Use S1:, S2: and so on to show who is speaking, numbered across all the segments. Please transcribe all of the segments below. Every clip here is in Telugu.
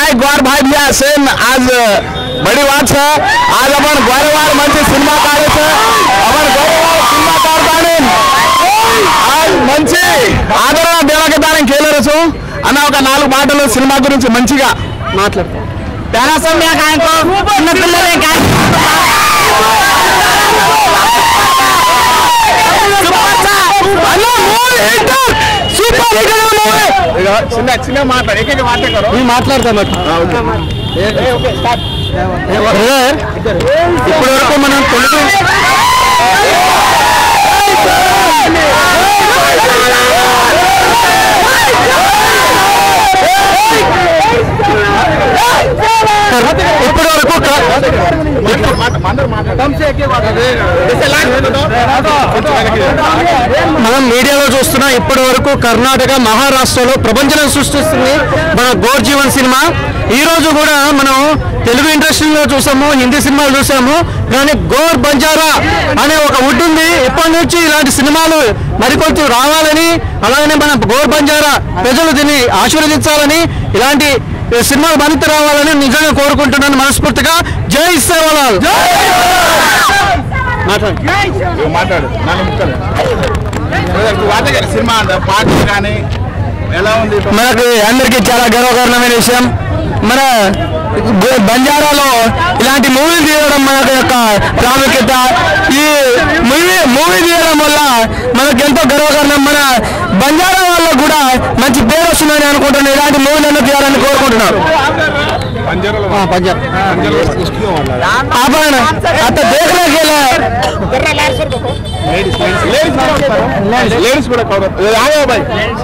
S1: भाई गौर भाई भैया सेन आज बड़ी बात है आज अपन गोरेवार మంచి సినిమా కాడేছে अपन गोरेवार సినిమా కాడతానే आज మంచి ఆదరణ దేవగతానం కేలరసు అన్న ఒక నాలుగు మాటలు సినిమా గురించి మంచిగా మాట్లాడతాం
S2: ప్యారా సమయ కాయకో చిన్న పిల్లలే కాయ
S1: సూపర్ చిన్న చిన్న మాట్లాడు ఏకైక మాట్లాడతారు నేను మాట్లాడతాను ఇప్పటి వరకు మనం తెలుగు ఇప్పటి వరకు మనం మీడియాలో చూస్తున్నాం ఇప్పటి వరకు కర్ణాటక మహారాష్ట్రలో ప్రపంచం సృష్టిస్తుంది మన గోర్ జీవన్ సినిమా ఈ రోజు కూడా మనం తెలుగు ఇండస్ట్రీలో చూసాము హిందీ సినిమాలు చూసాము కానీ గోర్ బంజారా అనే ఒక వుడ్ ఉంది ఇప్పటి నుంచి ఇలాంటి సినిమాలు మరికొంచెం రావాలని అలాగనే మన గోర్ బంజారా ప్రజలు దీన్ని ఆశీర్వదించాలని ఇలాంటి సినిమాలు మరింత రావాలని నిజంగా కోరుకుంటున్నాను మనస్ఫూర్తిగా జై సేవలాల్
S3: మాట్లాడు నాలుగు ముక్కలు వాటగారి సినిమా అంట పాటలు కానీ ఎలా ఉంది
S1: మనకు అందరికీ చాలా గర్వకారణమైన విషయం మన గో- బంజారాలో ఇలాంటి మూవీలు తీయడం మనకు యొక్క ప్రాముఖ్యత ఈ మూవీ మూవీ తీయడం వల్ల మనకు ఎంతో గర్వకారణం మన బంజారా వాళ్ళకు కూడా మంచి పేరు వస్తుందని అనుకుంటున్నాను ఇలాంటి మూవీలను తీయాలని కోరుకుంటున్నాను हाँ, पंजाब अपन आता देखने के लिए
S3: లేడీస్ కూడా కవర్ ఆగా బాయ్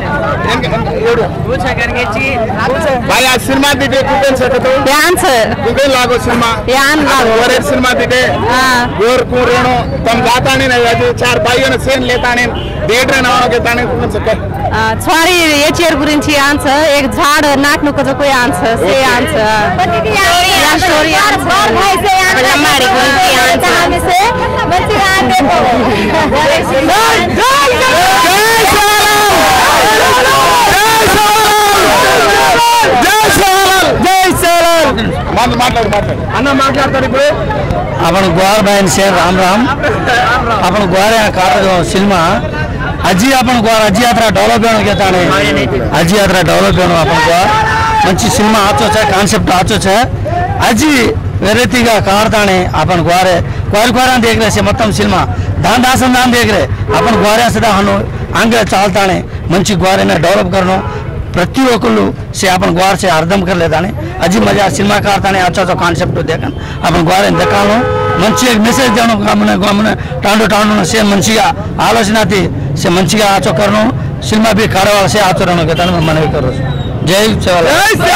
S3: भाई आज सिनेमा दिखे कुकन सकते हो
S2: ध्यान से
S3: कुकन लागो सिनेमा
S2: ध्यान लागो।
S3: और एक सिनेमा दिखे
S2: हाँ।
S3: गोर को रेणो तम गाता नहीं नहीं आज चार भाइयों ने सेन लेता नहीं थिएटर ना के ताने कुकन सकते
S2: छोरी याचेर गुరించి आन्सर एक झाड नाच्नुको चाहिँ कोही आन्सर से आन्सर या स्टोरी आन्सर लम्बाडी गुరించి आन्सर हामी से మంచిగా
S3: మాట్లాడు మాట్లాడు మాట్లాడు
S1: అన్న మాట్లాడతారు ఇప్పుడు आपण ग्वार बहन से राम राम आपण ग्वार ಕಾಟದ ಸಿನಿಮಾ ಅಜ್ಜಿ आपण ग्वार ಅಜ್ಜಿ ಹತ್ರ ಡೆವಲಪ್ ಏನು ಕೇಳ್ತಾನೆ ಅಜ್ಜಿ ಹತ್ರ ಡೆವಲಪ್ ಏನು आपण ग्वार మంచి సినిమా ఆచోచ కాన్సెప్ట్ ఆచోచ అజ్జి వెరైటీగా కాడతాನೆ आपण ग्वार ग्वार ग्वार ಅಂತ देख रहे से మొత్తం సినిమా दान दासन दान देख रहे आपण ग्वार सदा हनु अंग चालताने మంచి ग्वार डेवलप करनो प्रति ఒక్కళ్ళు से अपन ग्वार से అర్థం करలేదని అజీ మజా సినిమా కాడతానే अच्छा अच्छा कांसेप्ट देखन अपन ग्वार देखाను మంచి మెసేజ్ దేను గమన గమన టాండు టాండు से మంచిగా ఆలోచన తి से మంచిగా ఆచో करनो సినిమా भी కాడవాల से ఆచో रहनो के तन मन करो जय सेवाल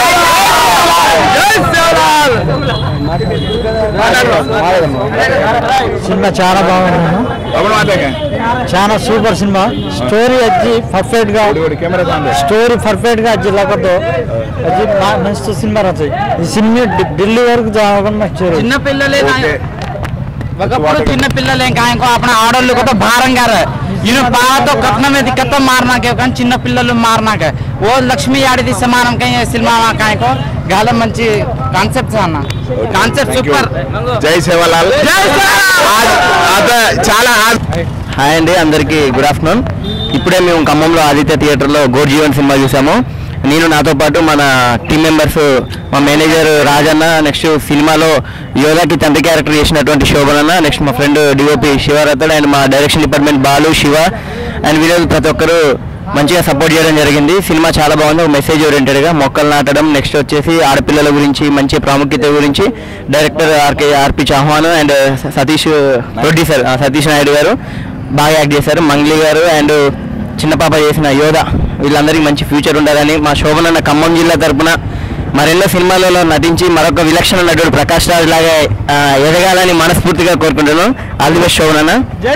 S1: సినిమా చాలా బాగుంది
S3: అప్పుడు మాట్లాడే
S1: చాలా సూపర్ సినిమా స్టోరీ వచ్చి పర్ఫెక్ట్ గా
S3: కెమెరా తాండే
S1: స్టోరీ పర్ఫెక్ట్ గా అಜ್ಜಿ ಲಗದ್ದು ಅಜ್ಜಿ ಮಸ್ತ್ ಸಿನಿಮಾ ರಚೆ ಈ ಸಿನಿಮಾ ఢిల్లీ వరకు జాగకుండా
S2: చిన్న పిల్లలే
S3: ఓకే
S2: ఒకప్పుడు చిన్న పిల్లలే ఇంకా ఇంకో అప్పుడు ఆడోళ్ళు కూడా భారం గారు ఈయన బాధతో కట్నం మీద కట్ట మారినాకే కానీ చిన్న పిల్లలు మారినాక ఓ లక్ష్మీ ఆడిది సమానం కై సినిమా కాయకో గాల మంచి కాన్సెప్ట్ అన్న కాన్సెప్ట్ సూపర్
S3: జై సేవలాల్ చాలా
S1: హాయ్ అండి అందరికీ గుడ్ ఆఫ్టర్నూన్ ఇప్పుడే మేము ఖమ్మంలో ఆదిత్య థియేటర్లో గోడ్ జీవన్ సినిమా చూసాము నేను నాతో పాటు మన టీం మెంబర్స్ మా మేనేజర్ రాజన్న నెక్స్ట్ సినిమాలో యోగాకి తండ్రి క్యారెక్టర్ చేసినటువంటి శోభనన్న నెక్స్ట్ మా ఫ్రెండ్ డిఓపి శివరథడ్ అండ్ మా direction department Balu Siva and Vinod ప్రతి ఒక్కరు మంచిగా సపోర్ట్ చేయడం జరిగింది సినిమా చాలా బాగుంది ఒక మెసేజ్ ఓరియంటెడ్గా మొక్కలు నాటడం నెక్స్ట్ వచ్చేసి ఆడపిల్లల గురించి మంచి ప్రాముఖ్యత గురించి director RK RP Chauhan and Satish producer Satish Naidu garu బాగా యాక్ట్ చేశారు మంగ్లీ గారు అండ్ చిన్న పాప చేసిన యోధ వీళ్ళందరికీ మంచి ఫ్యూచర్ ఉండాలని మా శోభనన్న ఖమ్మం జిల్లా తరపున మరెన్నో సినిమాలలో నటించి మరొక విలక్షణ నటుడు ప్రకాష్ రాజ్ లాగా ఆ, ఎదగాలని మనస్ఫూర్తిగా కోరుకుంటున్నాను ఆల్ ది బెస్ట్ శోభనన్న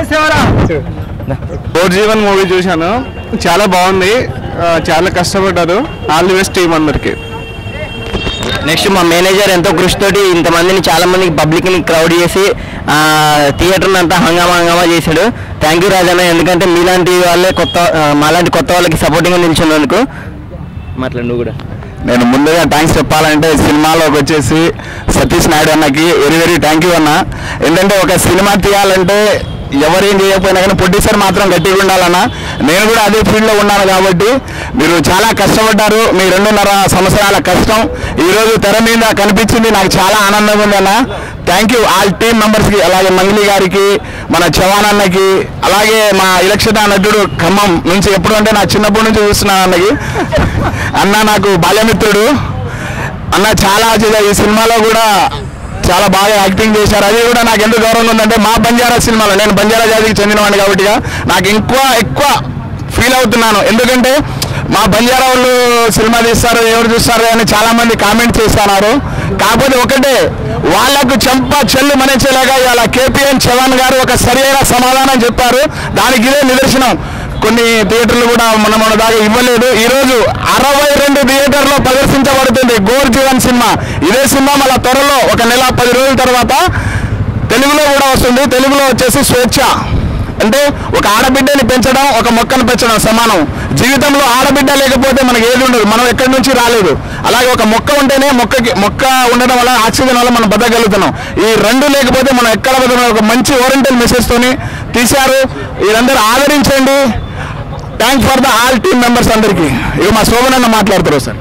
S3: ఫోర్ జీవన్ మూవీ చూశాను చాలా బాగుంది ఆ, చాలా కష్టపడ్డారు ఆల్ ది బెస్ట్ టీం అందరికి
S1: నెక్స్ట్ మా మేనేజర్ ఎంతో కృషితోటి ఇంతమందిని చాలా మందికి పబ్లిక్ ని క్రౌడ్ చేసి ఆ, థియేటర్ని అంతా హంగామా హంగామా చేశాడు థ్యాంక్ యూ రాజన్న ఎందుకంటే మీలాంటి వాళ్ళే కొత్త ఆ, మాలాంటి కొత్త వాళ్ళకి సపోర్టింగ్గా నిలిచినందుకు మాట్లాడు నువ్వు కూడా
S3: నేను ముందుగా థ్యాంక్స్ చెప్పాలంటే సినిమాలోకి వచ్చేసి సతీష్ నాయుడు అన్నకి వెరీ వెరీ థ్యాంక్ యూ అన్న ఏంటంటే ఒక సినిమా తీయాలంటే ఎవరేం చేయకపోయినా కానీ ప్రొడ్యూసర్ మాత్రం గట్టిగా ఉండాలన్న నేను కూడా అదే ఫీల్డ్లో ఉన్నాను కాబట్టి మీరు చాలా కష్టపడ్డారు మీ రెండున్నర సంవత్సరాల కష్టం ఈరోజు తెర మీద కనిపించింది నాకు చాలా ఆనందంగా ఉంది అన్న థ్యాంక్ యూ ఆల్ టీమ్ మెంబర్స్కి అలాగే మంగ్లీ గారికి మన చవాన్ అన్నకి అలాగే మా ఇలక్షణ నటుడు ఖమ్మం నుంచి ఎప్పుడు అంటే నా చిన్నప్పటి నుంచి చూస్తున్నాను అన్నకి అన్న నాకు బాల్యమిత్రుడు అన్న చాలా చేశారు ఈ సినిమాలో కూడా చాలా బాగా యాక్టింగ్ చేశారు అది కూడా నాకు ఎందుకు గౌరవం ఉందంటే మా బంజారా సినిమాలో నేను బంజారా జాతికి చెందినవాడిని కాబట్టి నాకు ఎక్కువ ఎక్కువ ఫీల్ అవుతున్నాను ఎందుకంటే మా బంజారా వాళ్ళు సినిమా తీస్తారు ఎవరు చూస్తారు అని చాలా మంది కామెంట్ చేస్తున్నారు కాకపోతే ఒకటే వాళ్ళకు చెంప చెల్లు మనేచేలాగా ఇవాళ కేపీఎన్ చవాన్ గారు ఒక సరైన సమాధానం చెప్పారు దానికి ఇదే నిదర్శనం కొన్ని థియేటర్లు కూడా మన మన దాకా ఇవ్వలేదు ఈ రోజు అరవై రెండు థియేటర్లో ప్రదర్శించబడుతుంది గోర్ జీవన్ సినిమా ఇదే సినిమా మళ్ళీ త్వరలో ఒక నెల పది రోజుల తర్వాత తెలుగులో కూడా వస్తుంది తెలుగులో వచ్చేసి స్వేచ్ఛ అంటే ఒక ఆడబిడ్డని పెంచడం ఒక మొక్కను పెంచడం సమానం జీవితంలో ఆడబిడ్డ లేకపోతే మనకి ఏది ఉండదు మనం ఎక్కడి నుంచి రాలేదు అలాగే ఒక మొక్క ఉంటేనే మొక్కకి మొక్క ఉండడం వల్ల ఆక్సిజన్ వల్ల మనం బతకగలుగుతున్నాం ఈ రెండు లేకపోతే మనం ఎక్కడ బతకడం ఒక మంచి ఓరియంటల్ మెసేజ్ తోని తీశారు వీరందరూ ఆదరించండి thank for the all team members అందరికీ ఇక మా శోభన్ అన్న మాట్లాడుతారు సార్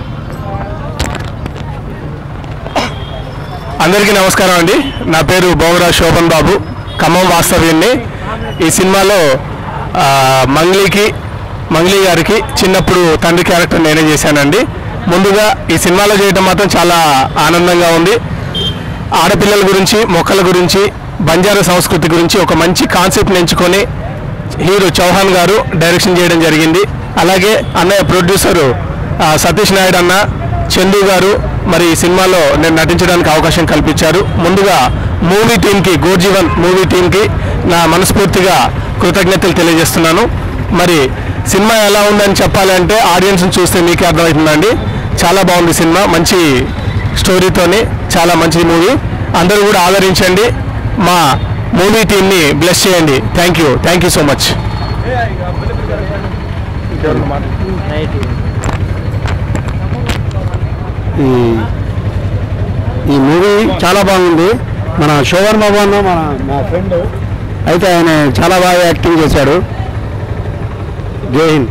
S4: అందరికీ నమస్కారం అండి నా పేరు బోగరా శోభన్ బాబు ఖమ్మం వాస్తవ్యుణ్ణి ఈ సినిమాలో ఆ, మంగ్లీకి మంగ్లీ గారికి చిన్నప్పుడు తండ్రి క్యారెక్టర్ నేనే చేశానండి ముందుగా ఈ సినిమాలో చేయడం మాత్రం చాలా ఆనందంగా ఉంది ఆడపిల్లల గురించి మొక్కల గురించి బంజారా సంస్కృతి గురించి ఒక మంచి కాన్సెప్ట్ని ఎంచుకొని హీరో చౌహాన్ గారు డైరెక్షన్ చేయడం జరిగింది అలాగే అన్నయ్య ప్రొడ్యూసరు ఆ, సతీష్ నాయుడు అన్న చందు గారు మరి ఈ సినిమాలో నేను నటించడానికి అవకాశం కల్పించారు ముందుగా మూవీ టీంకి గోర్జీవన్ మూవీ టీంకి నా మనస్ఫూర్తిగా కృతజ్ఞతలు తెలియజేస్తున్నాను మరి సినిమా ఎలా ఉందని చెప్పాలంటే ఆడియన్స్ని చూస్తే మీకే అర్థమవుతుందండి చాలా బాగుంది సినిమా మంచి స్టోరీతోని చాలా మంచి మూవీ అందరూ కూడా ఆదరించండి మా మూవీ టీంని బ్లెస్ చేయండి thank you thank you so much
S5: ఈ ఈ మూవీ చాలా బాగుంది మన శోభన్ బాబు అన్న మన మా ఫ్రెండ్ అయితే ఆయన చాలా బాగా యాక్టింగ్ చేశాడు జై హింద్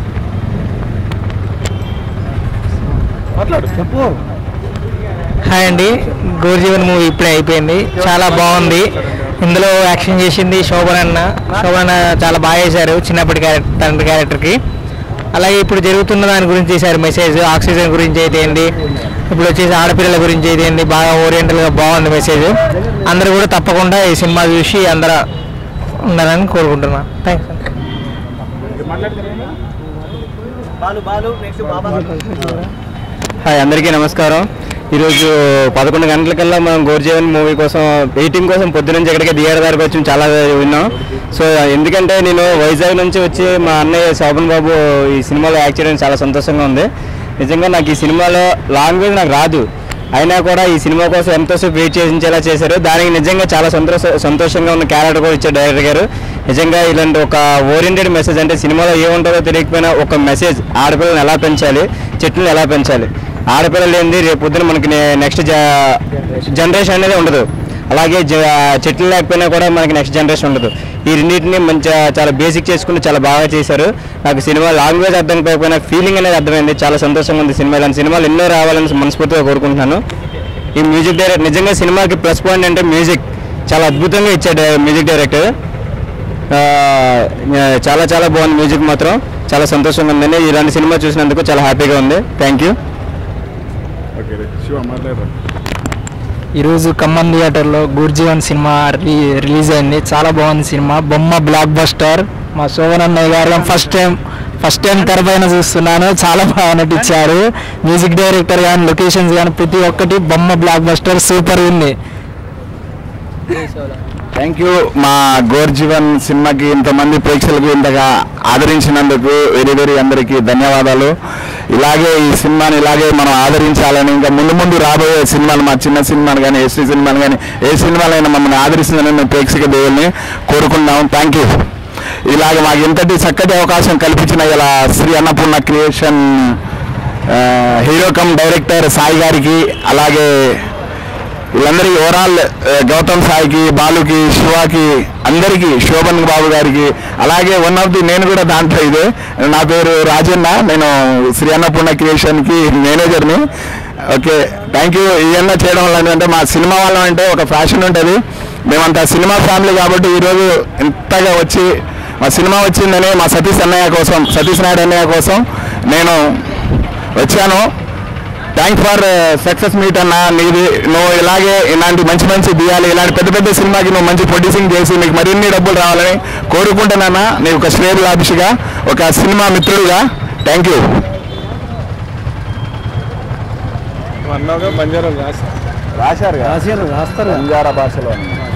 S5: చెప్పు
S6: హాయ్ అండి గోర్జీవన్ మూవీ ఇప్పుడే అయిపోయింది చాలా బాగుంది ఇందులో యాక్షన్ చేసింది శోభన్ అన్న శోభన్ అన్న చాలా బాగా చేశారు చిన్నప్పటి క్యారెక్టర్ తండ్రి క్యారెక్టర్కి అలాగే ఇప్పుడు జరుగుతున్న దాని గురించి చేశారు మెసేజ్ ఆక్సిజన్ గురించి అయితే ఏంటి ఇప్పుడు వచ్చేసి ఆడపిల్లల గురించి అయితే ఏంటి బాగా ఓరియంటల్గా బాగుంది మెసేజ్ అందరూ కూడా తప్పకుండా ఈ సినిమా చూసి అందరూ ఉండాలని కోరుకుంటున్నాను థ్యాంక్స్
S1: హాయ్ అందరికీ నమస్కారం ఈరోజు పదకొండు గంటలకల్లా మనం గోర్జీవన్ మూవీ కోసం వెయిటింగ్ కోసం పొద్దునుంచి ఎక్కడికి థియేటర్ దగ్గరకు వచ్చి చాలా విన్నాం సో ఎందుకంటే నేను వైజాగ్ నుంచి వచ్చి మా అన్నయ్య శోభన్ బాబు ఈ సినిమాలో యాక్ట్ చేయడం చాలా సంతోషంగా ఉంది నిజంగా నాకు ఈ సినిమాలో లాంగ్వేజ్ నాకు రాదు అయినా కూడా ఈ సినిమా కోసం ఎంతోసేపు వెయిట్ చేయించేలా చేశారు దానికి నిజంగా చాలా సంతోష సంతోషంగా ఉన్న క్యారెక్టర్ కూడా ఇచ్చారు డైరెక్టర్ గారు నిజంగా ఇలాంటి ఒక ఓరియంటెడ్ మెసేజ్ అంటే సినిమాలో ఏముంటుందో తెలియకపోయినా ఒక మెసేజ్ ఆడపిల్లలను ఎలా పెంచాలి చెట్లను ఎలా పెంచాలి ఆడపిల్లలు ఏంది రేపు పొద్దున మనకి నెక్స్ట్ జనరేషన్ అనేది ఉండదు అలాగే జ- చెట్లు లేకపోయినా కూడా మనకి నెక్స్ట్ జనరేషన్ ఉండదు ఈ రెండింటిని మంచిగా చాలా బేసిక్ చేసుకుని చాలా బాగా చేశారు నాకు సినిమా లాంగ్వేజ్ అర్థం కాకపోయినా ఫీలింగ్ అనేది అర్థమైంది చాలా సంతోషంగా ఉంది సినిమా ఇలాంటి సినిమాలు ఎన్నో రావాలని మనస్ఫూర్తిగా కోరుకుంటున్నాను ఈ మ్యూజిక్ డైరెక్టర్ నిజంగా సినిమాకి ప్లస్ పాయింట్ అంటే మ్యూజిక్ చాలా అద్భుతంగా ఇచ్చాడు మ్యూజిక్ డైరెక్టర్ ఆ, చాలా చాలా బాగుంది మ్యూజిక్ మాత్రం చాలా సంతోషంగా ఉందండి ఇలాంటి సినిమా చూసినందుకు చాలా హ్యాపీగా ఉంది థ్యాంక్ యూ
S3: ఓకే శివ మాట్లాడరా
S6: ఈరోజు ఖమ్మం థియేటర్లో గుర్జీవన్ సినిమా రిలీ రిలీజ్ అయింది చాలా బాగుంది సినిమా బొమ్మ బ్లాక్ బస్టర్ మా శోభన్ అన్నయ్య garu first time first time తెరపైన చూస్తున్నాను చాలా బాగా నటించారు మ్యూజిక్ డైరెక్టర్ కానీ లొకేషన్స్ కానీ ప్రతి ఒక్కటి బొమ్మ బ్లాక్ బస్టర్ సూపర్ ఉంది
S3: థ్యాంక్ యూ మా గోర్జీవన్ సినిమాకి ఇంతమంది ప్రేక్షకులకు ఇంతగా ఆదరించినందుకు వెరీ వెరీ అందరికీ ధన్యవాదాలు ఇలాగే ఈ సినిమాని ఇలాగే మనం ఆదరించాలని ఇంకా ముందు ముందు రాబోయే సినిమాలు మా చిన్న సినిమాలు కానీ ఎస్టీ సినిమాలు కానీ ఏ సినిమాలైనా మమ్మల్ని ఆదరిస్తుందని మేము ప్రేక్షక దేవుల్ని కోరుకుంటున్నాం థ్యాంక్ యూ ఇలాగ మాకు ఇంతటి చక్కటి అవకాశం కల్పించిన ఇలా శ్రీ అన్నపూర్ణ క్రియేషన్ ఆ, hero come director Sai garu అలాగే వీళ్ళందరికీ ఓవరాల్ ఆ, గౌతమ్ సాయికి బాలుకి శివాకి అందరికీ శోభన్ బాబు గారికి అలాగే వన్ ఆఫ్ ది నేను కూడా దాంట్లో ఇదే నా పేరు రాజన్న నేను శ్రీ అన్నపూర్ణ క్రియేషన్కి మేనేజర్ని ఓకే థ్యాంక్ యూ ఇవన్నీ చేయడం వల్ల ఏంటంటే మా సినిమా వాళ్ళం అంటే ఒక ఫ్యాషన్ ఉంటుంది మేమంతా సినిమా ఫ్యామిలీ కాబట్టి ఈరోజు ఇంతగా వచ్చి మా సినిమా వచ్చిందని మా సతీష్ అన్నయ్య కోసం సతీష్ నాయుడు అన్నయ్య కోసం నేను వచ్చాను థ్యాంక్ ఫర్ సక్సెస్ మీట్ అన్న నీది నువ్వు ఇలాగే ఇలాంటి మంచి మంచి తీయాలి ఇలాంటి పెద్ద పెద్ద సినిమాకి నువ్వు మంచి ప్రొడ్యూసింగ్ చేసి నీకు మరిన్ని డబ్బులు రావాలని కోరుకుంటున్నానా నీకు ఒక శ్రేయలాభిషిగా ఒక సినిమా మిత్రుడిగా థ్యాంక్ యూ రాశారు
S5: రాశారు రాస్తారు
S3: బంజారా భాషలో